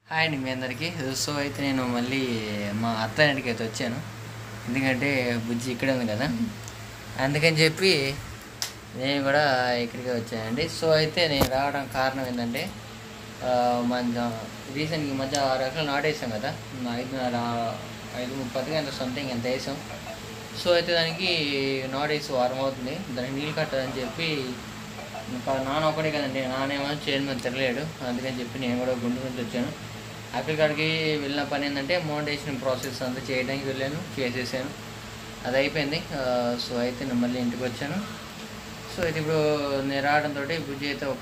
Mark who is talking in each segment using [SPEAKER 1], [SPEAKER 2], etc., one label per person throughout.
[SPEAKER 1] Hi అండి మీ అందరికీ so అయితే నేను మళ్ళీ మా అత్త ఇంటికి అయితే వచ్చాను ఎందుకంటే బుజ్జి ఇక్కడే ఉంది కదా అందుకని చెప్పి నేను కూడా ఇక్కడికి వచ్చానండి సో అయితే నేను రావడం కారణం ఏంటంటే ఆ, మన రీసెంట్గా ఈ మధ్య ఆరు ఎకరాలు నాటేసాం కదా ఐదున్నర ఐదు ముప్పై ఎంత సంథింగ్ ఎంత వేసాం సో అయితే దానికి నాటేసి వారం అవుతుంది దానికి నీళ్ళు కట్టాలని చెప్పి ఇంకా నాన్న ఒకటే కదండి నానేమో చైర్మన్ తిరగలేడు అందుకని చెప్పి నేను కూడా గుంటూరు నుంచి వచ్చాను అక్కడి కాడికి వెళ్ళిన పని ఏంటంటే మౌంటేషన్ ప్రాసెస్ అంతా చేయడానికి వెళ్ళాను చేసేసాను అది అయిపోయింది ఆ, సో అయితే నేను మళ్ళీ ఇంటికి వచ్చాను సో అయితే ఇప్పుడు నేను రావడంతో బుజ్జి అయితే ఒక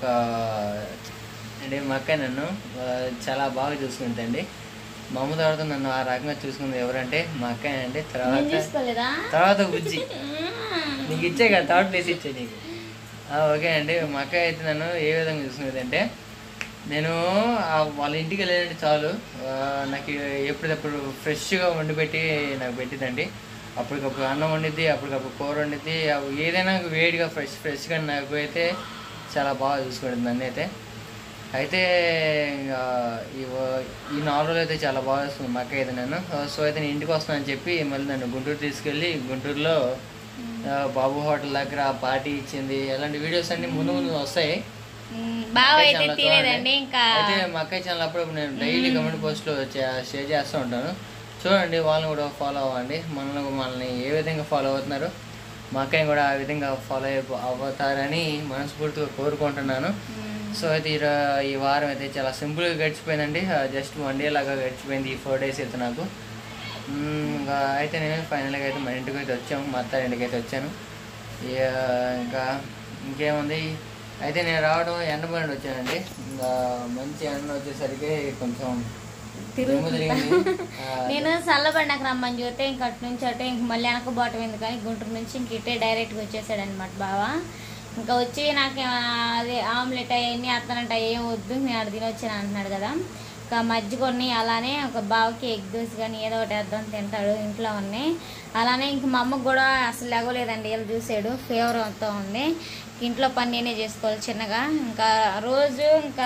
[SPEAKER 1] అంటే మా అక్క నన్ను ఆ, చాలా బాగా చూసుకుందండి మా అమ్మ తర్వాత నన్ను ఆ రకంగా చూసుకుంది ఎవరంటే మా అక్క అంటే తర్వాత
[SPEAKER 2] చూసుకోలేదా
[SPEAKER 1] తర్వాత బుజ్జి నీకు ఇచ్చే కదా థర్డ్ ప్లేస్ ఇచ్చే నీకు ఆ, ఓకే అండి మా అక్క అయితే నన్ను ఏ విధంగా చూసుకునేది అంటే నేను ఆ వాళ్ళ ఇంటికి వెళ్ళాలంటే చాలు ఆ, నాకు ఎప్పటికప్పుడు ఫ్రెష్గా వండి పెట్టి నాకు పెట్టిందండి అప్పటికప్పుడు అన్నం వండిద్ది అప్పటికప్పుడు కూర వండిద్ది అవి ఏదైనా వేడిగా ఫ్రెష్ ఫ్రెష్గా నాకు అయితే చాలా బాగా చూసుకుంటుంది నన్ను అయితే అయితే ఇంకా ఈ వ- ఈ నాలుగు రోజులు అయితే చాలా బాగా వస్తుంది మా అక్క అయితే నన్ను సో అయితే నేను ఇంటికి వస్తానని చెప్పి మళ్ళీ నన్ను గుంటూరు తీసుకెళ్ళి గుంటూరులో ఆ, బాబు హోటల్ దగ్గర పార్టీ ఇచ్చింది అలాంటి వీడియోస్ అన్ని ముందు ముందు వస్తాయి
[SPEAKER 2] మ్, బావ
[SPEAKER 1] అక్కయ్య
[SPEAKER 2] అయితే
[SPEAKER 1] ఛానల్లో
[SPEAKER 2] తినేదండి
[SPEAKER 1] చూడండి.
[SPEAKER 2] ఇంకా
[SPEAKER 1] అయితే మా అక్కయ్య ఛానల్ అప్పుడప్పుడు నేను డైలీ కమెంట్ పోస్ట్లో షేర్ చేస్తూ ఉంటాను చూడండి వాళ్ళని కూడా ఫాలో అవ్వండి మనల్ని మనల్ని ఏ విధంగా ఫాలో అవుతున్నారు మా అక్కయ్య కూడా ఆ విధంగా ఫాలో అయిపో అవుతారని మనస్ఫూర్తిగా కోరుకుంటున్నాను సో అయితే ఈ రా- ఈ వారం అయితే చాలా సింపుల్గా గడిచిపోయిందండి జస్ట్ వన్ డే లాగా గడిచిపోయింది ఈ ఫోర్ డేస్ అయితే నాకు మ్మ్, ఇంకా అయితే నేను ఫైనల్గా అయితే మా ఇంటికి అయితే వచ్చాము మా అత్త ఇంటికి అయితే వచ్చాను ఇక ఇంకా ఇంకేముంది అయితే నేను రావడం ఎండబండి వచ్చానండి ఇంకా మంచి ఎండ వచ్చేసరికి కొంచెం దుమ్ము తిరిగింది ఆ,
[SPEAKER 2] నేను చల్లబడినాక రమ్మని చూస్తే ఇంక అటు నుంచి అటు ఇంక మళ్ళీ వెనక బాటం ఎందుకని గుంటూరు నుంచి ఇంక ఇటే డైరెక్ట్గా వచ్చేసాడు అనమాట బావ ఇంకా వచ్చి నాకు అదే ఆమ్లెట్ అవన్నీ అత్తనంట ఏం వద్దు నేను అక్కడ తినొచ్చాను అంటున్నాడు కదా ఇంకా మజ్జిగ కొన్ని అలానే ఒక బావకి ఎగ్ దోశ కానీ ఏదో ఒకటి వేద్దాం తింటాడు ఇంట్లో ఉన్నాయి అలానే ఇంక మా అమ్మకు కూడా అసలు లేగలేదండి వీళ్ళు చూసాడు ఫీవర్ అంతా ఉంది ఇంట్లో పని నేనే చేసుకోవాలి చిన్నగా ఇంకా రోజు ఇంకా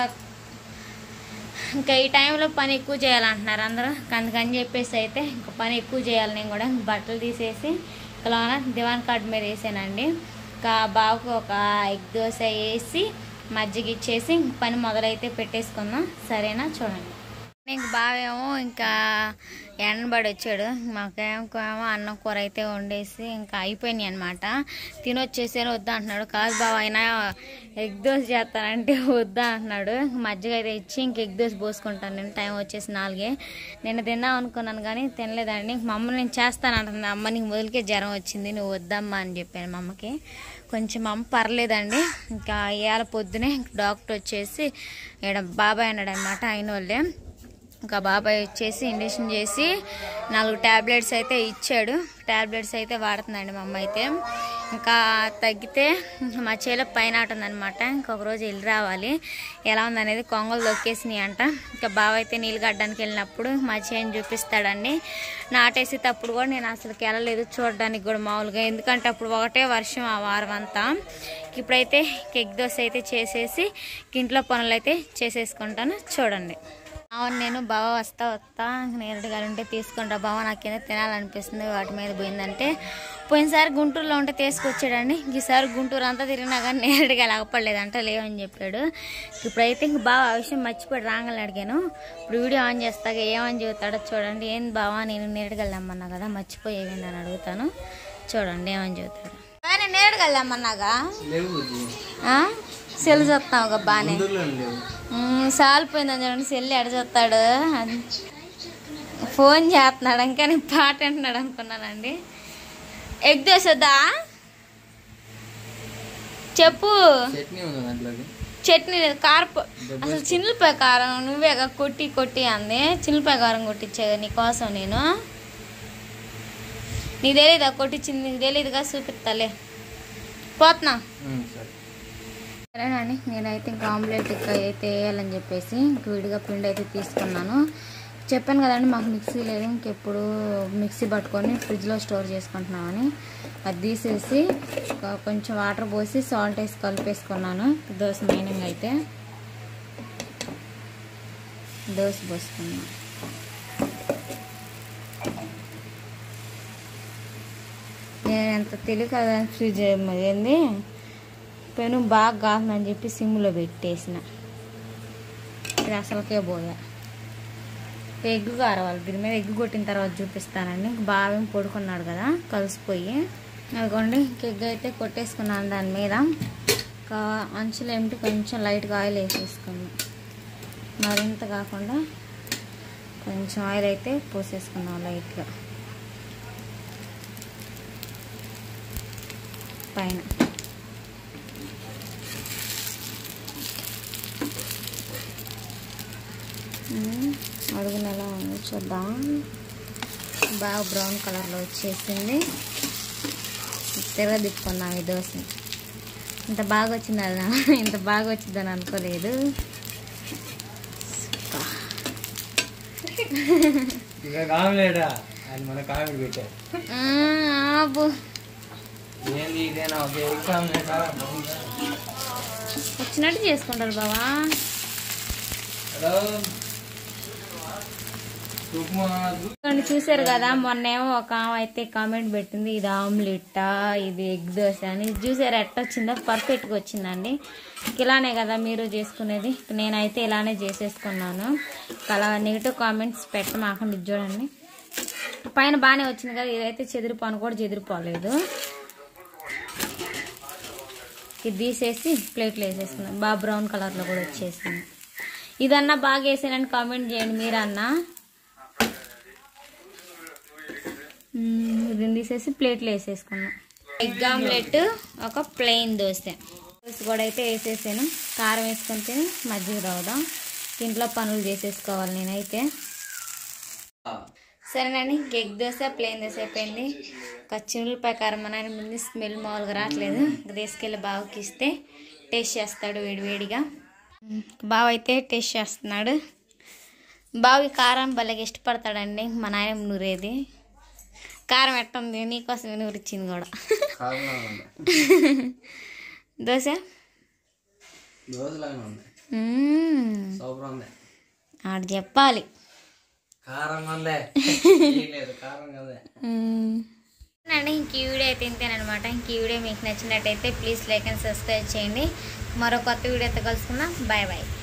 [SPEAKER 2] ఇంకా ఈ టైంలో పని ఎక్కువ చేయాలంటున్నారు అందరూ అందుకని చెప్పేసి అయితే ఇంకా పని ఎక్కువ చేయాలి నేను కూడా బట్టలు తీసేసి ఇలా దివాన్ కార్డ్ మీద వేసానండి ఇంకా బాబుకి ఒక ఎగ్ దోశ వేసి మజ్జిగ ఇచ్చేసి ఇంక పని మొదలైతే పెట్టేసుకుందాం సరేనా చూడండి ఇంక బావేమో ఇంకా ఎండబడి వచ్చాడు మాకేమో అన్నం కూర అయితే వండేసి ఇంకా అయిపోయినాయి అనమాట తినొచ్చేసాను వద్దా అంటున్నాడు కాదు బావ అయినా ఎగ్ దోశ చేస్తానంటే వద్దా అంటున్నాడు మజ్జిగ అయితే ఇచ్చి ఇంక ఎగ్ దోశ పోసుకుంటాను నేను టైం వచ్చేసి నాలుగే నేను తిందాం అనుకున్నాను కానీ తినలేదండి ఇంక మా అమ్మ నేను చేస్తాను అంటుంది అమ్మ నీకు మొదలుకే జ్వరం వచ్చింది నువ్వు వద్దమ్మా అని చెప్పాను మా అమ్మకి కొంచెం మా అమ్మ పర్లేదండి ఇంకా ఇవాళ పొద్దునే డాక్టర్ వచ్చేసి ఇక్కడ బాబాయ్ అన్నాడు అనమాట అయిన వాళ్ళే ఇంకా బాబాయ్ వచ్చేసి ఇంజక్షన్ చేసి నాలుగు ట్యాబ్లెట్స్ అయితే ఇచ్చాడు ట్యాబ్లెట్స్ అయితే వాడుతుందండి మా అమ్మ అయితే ఇంకా తగ్గితే మా చేలో పైన ఉందనమాట ఇంకొక రోజు వెళ్ళి రావాలి ఎలా ఉందనేది కొంగలు దొక్కేసినాయి అంట ఇంకా బావ అయితే నీళ్ళు కట్టడానికి వెళ్ళినప్పుడు మా చేను చూపిస్తాడండి నాటేసేటప్పుడు కూడా నేను అసలు వెళ్ళలేదు చూడడానికి కూడా మామూలుగా ఎందుకంటే అప్పుడు ఒకటే వర్షం ఆ వారం అంతా ఇప్పుడైతే ఎగ్ దోశ అయితే చేసేసి ఇంట్లో పనులు అయితే చేసేసుకుంటాను చూడండి అవును నేను బావ వస్తా వస్తా నేరుగా ఉంటే తీసుకుంటా బావ నాకేదో తినాలనిపిస్తుంది వాటి మీద పోయిందంటే పోయినసారి గుంటూరులో ఉంటే తీసుకొచ్చాడండి ఈసారి గుంటూరు అంతా తిరిగినా కానీ నేరుగా లేకపోలేదంట లేవని చెప్పాడు ఇప్పుడైతే ఇంక బావ ఆ విషయం మర్చిపోయి రాగానే అడిగాను ఇప్పుడు వీడియో ఆన్ చేస్తాక ఏమని చెబుతాడో చూడండి ఏం బావా నేను నేరుగా వెళ్ళమన్నా కదా మర్చిపోయేవి అని అడుగుతాను చూడండి ఏమని చెబుతాడు నేను నేరుగా వెళ్ళమన్నాగా
[SPEAKER 1] లేవు బుజ్జి
[SPEAKER 2] సెల్ చూస్తావు బాగానే
[SPEAKER 1] గుంటూరులో లేవు
[SPEAKER 2] మ్మ్, సాలిపోయిందని చూడండి సెల్లి ఎడ చూస్తాడు అది ఫోన్ చేస్తున్నాడు ఇంకా నేను పాట అంటున్నాడు అనుకున్నానండి ఎగ్ దోశద్దా చెప్పు
[SPEAKER 1] చట్నీ ఉంది దాంట్లోకి
[SPEAKER 2] చట్నీ లేదు కారపు అసలు చిన్నపాయ కారం నువ్వేగా కొట్టి కొట్టి అంది చిన్నపాయ కారం కొట్టించేది నీకోసం నేను నీకు తెలీదా కొట్టించింది నీకు తెలీదుగా చూపిస్తాలే పోతున్నా
[SPEAKER 1] ఉమ్, సరే
[SPEAKER 2] సరేనండి నేనైతే ఇంకా ఆమ్లెట్ ఇంకా అయితే వేయాలని చెప్పేసి ఇంక విడిగా పిండి అయితే తీసుకున్నాను చెప్పాను కదండి మాకు మిక్సీ లేదు ఇంకెప్పుడు మిక్సీ పట్టుకొని ఫ్రిడ్జ్లో స్టోర్ చేసుకుంటున్నామని అది తీసేసి ఒక కొంచెం వాటర్ పోసి సాల్ట్ వేసి కలిపేసుకున్నాను దోశ మైనింగ్ అయితే దోశ పోసుకున్నాం నేను ఎంత తెలియక ఫ్రిడ్జ్ ఏంది పెను బాగా కాస్తుందని చెప్పి సిమ్లో పెట్టేసిన ఇది అసలుకే పోయా ఎగ్ కారవాలి దీని మీద ఎగ్ కొట్టిన తర్వాత చూపిస్తానండి బాగా పడుకున్నాడు కదా కలిసిపోయి అదిగోండి ఎగ్ అయితే కొట్టేసుకున్నాను దాని మీద ఇంకా అంచులు ఏమిటి కొంచెం లైట్గా ఆయిల్ వేసేసుకున్నాం మరింత కాకుండా కొంచెం ఆయిల్ అయితే పోసేసుకున్నాం లైట్గా పైన ఉమ్, అడుగున ఎలా ఉంది చూద్దాం బాగా బ్రౌన్ కలర్లో వచ్చేసింది తిరగ తిప్పుకున్నాం ఈ దోశని ఇంత బాగా వచ్చింది అది ఇంత బాగా వచ్చిందని అనుకోలేదు
[SPEAKER 1] ఇక కామెడీడా అది మన కామెడీ పెట్టారు
[SPEAKER 2] ఆ, ఆపు
[SPEAKER 1] ఏంది ఇదేనా ఒక ఎగ్ కామెడీడా
[SPEAKER 2] వచ్చినట్టు చేసుకుంటారు బావా
[SPEAKER 1] హలో ఉప్మా
[SPEAKER 2] చూడండి చూసారు కదా మొన్నేమో ఒక ఆమె అయితే కామెంట్ పెట్టింది ఇది ఆమ్లెట్టా ఇది ఎగ్ దోశ అని ఇది చూసారు ఎట్ట వచ్చిందో పర్ఫెక్ట్గా వచ్చిందండి ఇలానే కదా మీరు చేసుకునేది నేనైతే ఇలానే చేసేసుకున్నాను అలా నెగిటివ్ కామెంట్స్ పెట్టమాకండి ఇది చూడండి పైన బాగానే వచ్చింది కదా ఇదైతే చెదిరిపోను కూడా చెదిరిపోలేదు ఇది తీసేసి ప్లేట్లో వేసేసుకున్నాం బాగా బ్రౌన్ కలర్లో కూడా వచ్చేసింది ఇదన్నా బాగా వేసానని కామెంట్ చేయండి మీరన్నా మ్మ్, ఇది తీసేసి ప్లేట్లో వేసేసుకున్నాం ఎగ్ ఆమ్లెట్ ఒక ప్లెయిన్ దోశ దోశ కూడా అయితే వేసేసాను కారం వేసుకొని తిని మజ్జిగ తాగుదాం ఇంట్లో పనులు చేసేసుకోవాలి నేనైతే సరేనండి ఎగ్ దోశ ప్లెయిన్ దోశ అయిపోయింది పచ్చిమిరపకాయ కారం మా నాయన ముందు స్మెల్ మామూలుగా రావట్లేదు ఇంకా తీసుకెళ్ళి బావకి ఇస్తే టేస్ట్ చేస్తాడు వేడివేడిగా మ్మ్, బావ అయితే టేస్ట్ చేస్తున్నాడు బావి కారం భలేగా ఇష్టపడతాడండి మా నాయన నూరేది కారం ఎట్టుంది నీకోసం నూరిచ్చింది కూడా
[SPEAKER 1] కారంగా ఉంది
[SPEAKER 2] దోశ
[SPEAKER 1] దోశలాగా ఉంది
[SPEAKER 2] మ్మ్.
[SPEAKER 1] సూపర్ ఉంది
[SPEAKER 2] ఆడు చెప్పాలి
[SPEAKER 1] కారం ఉందే లేదు కారం కదే
[SPEAKER 2] అండి ఇంక ఈ వీడియో అయితే ఇంతేనమాట ఇంక ఈ వీడియో మీకు నచ్చినట్టయితే ప్లీజ్ లైక్ అండ్ సబ్స్క్రైబ్ చేయండి మరో కొత్త వీడియోతో కలుసుకుందాం బాయ్ బాయ్